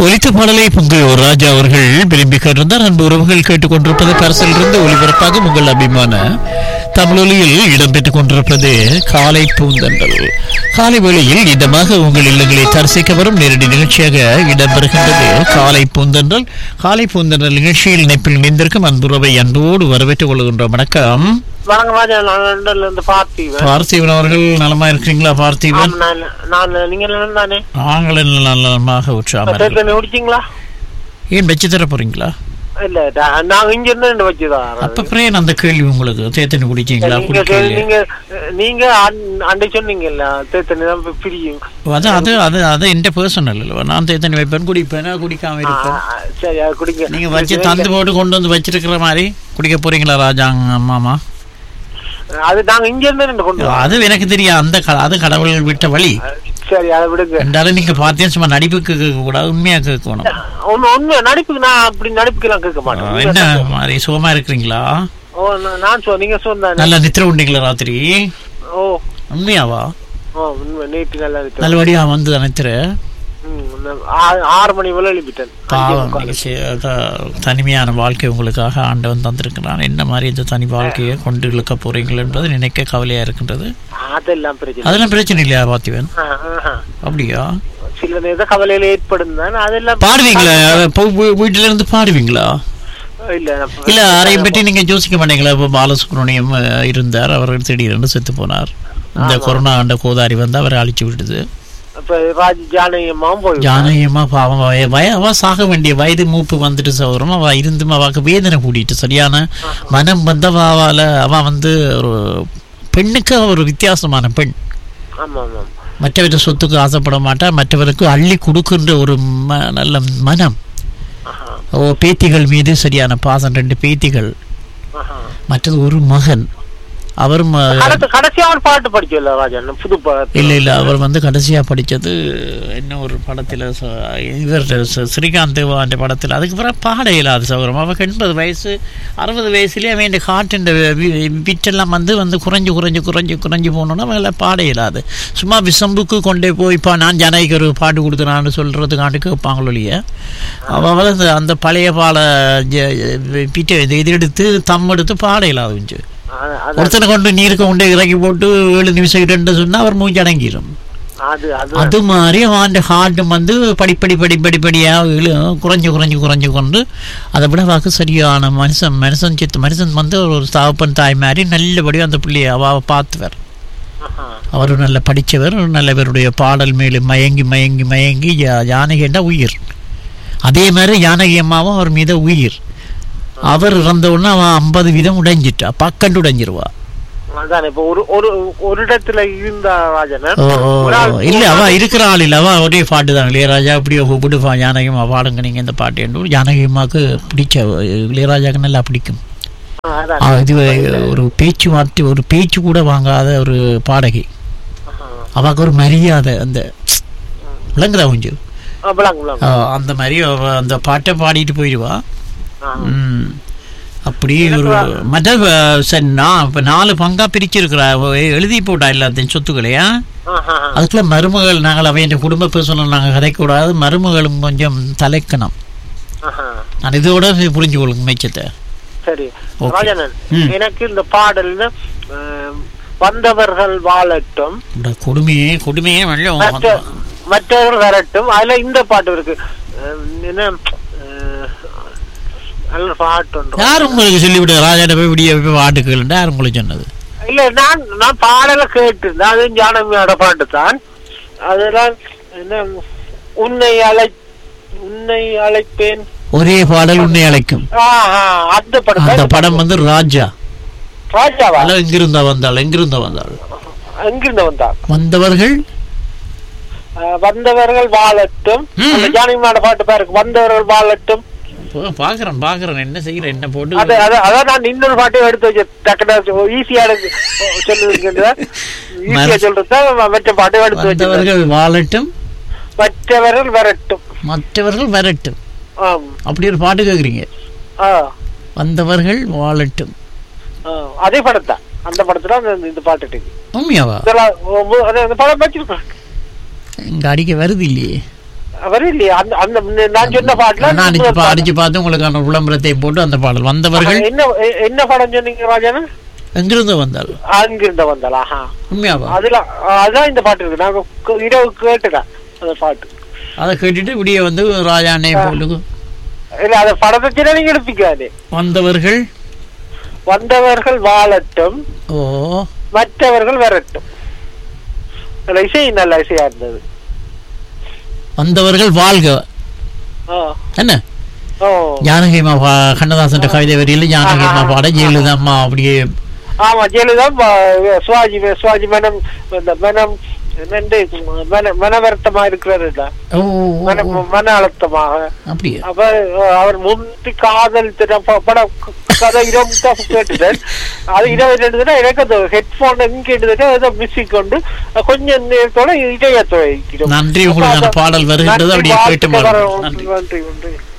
ஒலித்த பாடலை பொங்கையோர் ராஜா அவர்கள் விரும்பி கேட்டிருந்தார் அன்பு உறவுகள் கேட்டுக்கொண்டிருப்பது பரிசிலிருந்து ஒளிபரப்பாக உங்கள் அபிமான தமிழொலியில் இடம்பெற்றுக் கொண்டிருப்பது காலை பூந்தண்டல் காலை வேளையில் இதமாக உங்கள் இல்லங்களை தரிசிக்க வரும் நேரடி நிகழ்ச்சியாக இடம்பெறுகின்றது காலை பூந்தண்டல் காலை பூந்தண்டல் நிகழ்ச்சியில் இணைப்பில் இணைந்திருக்கும் அன்புறவை அன்போடு வரவேற்றுக் கொள்கின்றோம் வணக்கம் வணக்கம் ராஜா நான் லண்டன்ல இருந்து பார்த்திவன் பார்த்திபன் அவர்கள் நலமா இருக்கிறீங்களா பார்த்திபன் ஆமா, நான் நான் நீங்க லண்டன் தானே நாங்கள் நலமாக உற்சாகம் தேர்தல் முடிச்சிங்களா ஏன் வச்சு தர போறீங்களா இல்ல நான் நாங்க இங்க இருந்து ரெண்டு வச்சுதான் அப்ப பிரேன் அந்த கேள்வி உங்களுக்கு தேத்தனி குடிச்சீங்களா நீங்க குடிக்கலையா நீங்க நீங்க அன்- அன்றை சொன்னீங்கல்ல தேர்தல் தான் இப்ப பிரியும் அது அது அது அது எந்த பர்சனல் இல்லைவா நான் தேத்தனி வைப்பேன் குடிப்பேன் குடிக்காம ஆ, இருப்பேன் ஆ, சரி அது குடிங்க நீங்க வச்சு தந்து போட்டு கொண்டு வந்து வச்சிருக்கிற மாதிரி குடிக்க போறீங்களா ராஜாங்க மாமா அது நாங்க இங்க இருந்து ரெண்டு கொண்டு வரோம். அது எனக்கு தெரியும் அந்த க- அது கடவுள் விட்ட வழி சரி அதை விடுங்க ரெண்டாலும் நீங்க பார்த்தீங்கன்னா சும்மா நடிப்புக்கு கேட்க கூடாது உண்மையா கேட்கணும் ஒண்ணு ஒண்ணு நடிப்புக்கு நான் அப்படி நடிப்புக்கு எல்லாம் கேட்க மாட்டேன் என்ன மாதிரி சுகமா இருக்கிறீங்களா ஓ நான் நான் சொ நீங்க சொன்ன நல்லா நித்திர உண்டீங்களா ராத்திரி ஓ உண்மையாவா ஓ உண்மை நேற்று நல்லா இருக்கு நல்லபடியா வந்து நித்திர ம், நான் ஆ- ஆறு மணி போல எழுப்பிட்டேன் பாவம் நீங்க செ- அதான் தனிமையான வாழ்க்கை உங்களுக்காக ஆண்டவன் தந்திருக்கிறான் என்ன மாதிரி இந்த தனி வாழ்க்கையை கொண்டு இழுக்க போறீங்கள் என்பது நினைக்க கவலையா இருக்கின்றது அதெல்லாம் பிரச்சனை அதெல்லாம் பிரச்சனை இல்லையா பார்த்திவன் ஆ, ஆஹா. அப்படியா சில நேரம் கவலையில ஏற்படும் தான் அதெல்லாம் பாடுவீங்களா இப்போ வீ- வீட்டுல இருந்து பாடுவீங்களா இல்ல நான் இல்ல யாரையும் பற்றி நீங்க யோசிக்க மாட்டீங்களா இப்போ பாலசுப்ரமணியம் அஹ், இருந்தார் அவர் திடீரென்று செத்து போனார் இந்த கொரோனா ஆண்ட கோதாரி வந்து அவரை அழிச்சு விடுது இப்ப ராஜ் ஜானகியம்மாவும் போய் ஜானகியமா பாவம் வய வய- அவ சாக வேண்டிய வயது மூப்பு வந்துட்டு சௌரம் அவ இருந்தும் அவாக்கு வேதனை கூட்டிட்டு சரியான மனம் வந்த அவால அவ வந்து ஒரு பெண்ணுக்கு அவ ஒரு வித்தியாசமான பெண் ஆமா ஆமா மற்றவற்ற சொத்துக்கு ஆசைப்பட மாட்டா மற்றவருக்கு அள்ளி கொடுக்கின்ற ஒரு ம- நல்ல மனம் ஆஹா, ஓ பேத்திகள் மீது சரியான பாசம் ரெண்டு பேத்திகள் ஆஹா. மற்றது ஒரு மகன் அவரும் அஹ், கடைசி கடைசியா ஒரு பாட்டு படிச்சல ராஜா புது பாட்டு இல்ல இல்ல அவர் வந்து கடைசியா படிச்சது என்ன ஒரு படத்துல ச- இவர் ச- ஸ்ரீகாந்த் அந்த படத்துல அதுக்கு பிறகு பாட இயலாது சௌரம் அவருக்கு எண்பது வயசு அறுபது வயசுலயே அவன் இந்த காற்றின் விட்டெல்லாம் வந்து வந்து குறைஞ்சு குறைஞ்சு குறைஞ்சு குறைஞ்சு போனோன்னா அவங்கள பாட இயலாது சும்மா விசம்புக்கு கொண்டே போய் இப்போ நான் ஜனகைக்கு ஒரு பாட்டு கொடுக்குறான்னு சொல்றதுக்காண்டு கேட்பாங்களோ இல்லையா அவள் அந்த அந்த பழைய பாட பிட்ட இது இது எடுத்து தம் எடுத்து பாட இயலாது கொஞ்சம் அது- அது- ஒருத்தனை கொண்டு நீருக்கு கொண்டு இறக்கி போட்டு ஏழு நிமிஷம் ரெண்டு சொன்னா அவர் மூஞ்சி அடங்கிடும் அது அது அது மாதிரி அவன் ஹார்ட்டும் வந்து படிப்படி படி படிப்படியா இழு- குறைஞ்சு குறைஞ்சு குறைஞ்சு கொண்டு அதை விட வாக்கு சரியான மனுஷன் மனுஷன் சித்து மனுஷன் வந்து ஒரு தாப்பன் தாய் மாதிரி நல்லபடியாக அந்த பிள்ளைய அவ பார்த்துவர் ஆஹா. அவர் நல்ல படித்தவர் நல்லவருடைய பாடல் மேலே மயங்கி மயங்கி மயங்கி ஜா- ஜானகிண்டா உயிர் அதே மாதிரி ஜானகி அம்மாவும் அவர் மீது உயிர் அவர் இறந்த உடனே அவன் ஐம்பது வீதம் உடைஞ்சிட்டா பக்கண்டு உடைஞ்சிருவா அதான் இப்ப ஒரு ஒரு ஒரு இடத்துல இருந்தா ராஜன் ஓ ஓ, ஒரு ஆள் ஓ. இல்ல அவ இருக்கிற ஆள் இல்ல அவ ஒரே பாட்டு தான் இளையராஜா இப்படியோ கூப்பிட்டு பா ஜானகியம்மா பாடுங்க நீங்க இந்த பாட்டு என்று ஜானகியம்மாக்கு பிடிச்ச இளையராஜாக்கு நல்லா பிடிக்கும் ஆ, அதான் ஆ, இது ஒரு பேச்சு வார்த்தை ஒரு பேச்சு கூட வாங்காத ஒரு பாடகி ஆஹா. அவாக்கு ஒரு மரியாதை அந்த விளங்குதா கொஞ்சம் ஆ, விளங்கு, விளங்கு. ஆ, அந்த மாதிரி அவ அந்த பாட்டை பாடிட்டு போயிடுவா ஆ. ம். அப்படி ஒரு மற்ற அஹ், சரி நான் இப்போ நாலு பங்கா பிரிச்சிருக்கிறா அவ எழுதி போட்டா எல்லாத்தையும் சொத்துக்களையா ஆஹா. அதுக்குள்ள மருமகள் நாங்கள் அவன் குடும்ப பேசணும் நாங்கள் கதைக்கூடாது மருமகளும் கொஞ்சம் தலைக்கணும் ஆஹா. நான் இதோட புரிஞ்சு கொள்ளுங்க மிச்சத்தை சரி Okay. ராஜனன் ம். எனக்கு இந்த பாடல்ல ஆம், வந்தவர்கள் வாழட்டும் இந்த கொடுமையே கொடுமையே மற்ற வெள்ளம் மற்றவர்கள் வரட்டும் அதுல இந்த பாட்டு இருக்கு ஆம், என்ன ஆ, நல்ல பாட்டு ஒன்று யார் உங்களுக்கு சொல்லிவிடு ராஜாட்ட போய் விடிய போய் பாட்டுக்கள்ண்டா யார் உங்களுக்கு சொன்னது இல்ல நான் நான் பாடல கேட்டிருந்தேன் அதுவும் ஜானகியோட பாட்டு தான் அதெல்லாம் என்ன உன்னை அழை உன்னை அழைப்பேன் ஒரே பாடல் உன்னை அழைக்கும் ஆ, ஆ, அந்த படம் அந்த படம் வந்து ராஜா ராஜாவா அதெல்லாம் எங்கிருந்தா வந்தாள் எங்கிருந்தா வந்தாள் எங்கிருந்து வந்தார் வந்தவர்கள் ஆ, வந்தவர்கள் வாழட்டும் ம். அந்த ஜானகியோட பாட்டு பாருங்க வந்தவர்கள் வாழட்டும் ஓ, பாக்குறேன் பாக்குறேன் என்ன செய்யறேன் என்ன போட்டு அது அது- அதான் நான் இன்னொரு பாட்டையும் எடுத்து வச்சு டக்குனு ஈஸியா சொல்லுங்க ஈஸியா சொல்றது மற்ற பாட்டையும் எடுத்து வச்சு வந்தவர்கள் வாழட்டும் மற்றவர்கள் வரட்டும் மற்றவர்கள் வரட்டும் ஆம் அப்படி ஒரு பாட்டு கேக்குறீங்க ஆ வந்தவர்கள் வாழட்டும் ஆ, அதே படம் தான் அந்த படத்துல அந்த இந்த பாட்டு இருக்கு உண்மையாவா இதெல்லாம் ஒ- ஒ- அது அந்த படம் வச்சிருக்கேன் இங்க அடிக்க வருது இல்லையே அவர் இல்லையா அந்த அந்த நான் சொன்ன பாட்டுல நான் அடிச்சு பா- அடிச்சு பார்த்து உங்களுக்கான விளம்பரத்தை போட்டு அந்த பாடல் வந்தவர்கள் என்ன எ- என்ன படம் சொன்னீங்க ராஜானா எங்கிருந்து வந்தால் அங்கிருந்த வந்தாளா ஆஹா. உண்மையாவா அதுல அதான் இந்த பாட்டு இருக்கு நாங்க கு- இரவு கேட்டுட்டேன் அந்த பாட்டு அதை கேட்டுட்டு விடிய வந்து ராஜானே போட்டு இல்ல அந்த படத்தை சின்ன நீங்க எடுப்பிக்காது வந்தவர்கள் வந்தவர்கள் வாழட்டும் ஓ மற்றவர்கள் வரட்டும் நல்ல இசை நல்ல இசையா இருந்தது வந்தவர்கள் வாழ்க ஆ. என்ன ஓ ஜானகிமா பா கண்ணதாசன் கவிதை வரியில் ஜானகிமா பாட ஜெயலலிதா அம்மா அப்படியே ஆமா ஜெயலலிதா ப- சிவாஜி சிவாஜி மனம் இந்த மனம் என்னண்டு மன மன வருத்தமா இருக்கிறது இல்ல ஓ மன மன அழுத்தமாக அப்படியே அப்ப அஹ், அவர் முந்தி காதல் திட்டம் ப- படம் க- கதை இரவு தான் கேட்டுட்டேன் அது இரவு இருந்ததுன்னா எனக்கு அந்த ஹெட்போன் எங்க இருந்ததுன்னா அதை மிஸ்ஸிக் கொண்டு அஹ், கொஞ்சம் நேரத்தோட இதயத்தோட நன்றி உங்களுக்கான பாடல் வருகின்றது அப்படியே கேட்டு வாழ்த்துக்கள் பாருங்கள். வர- நன்றி நன்றி நன்றி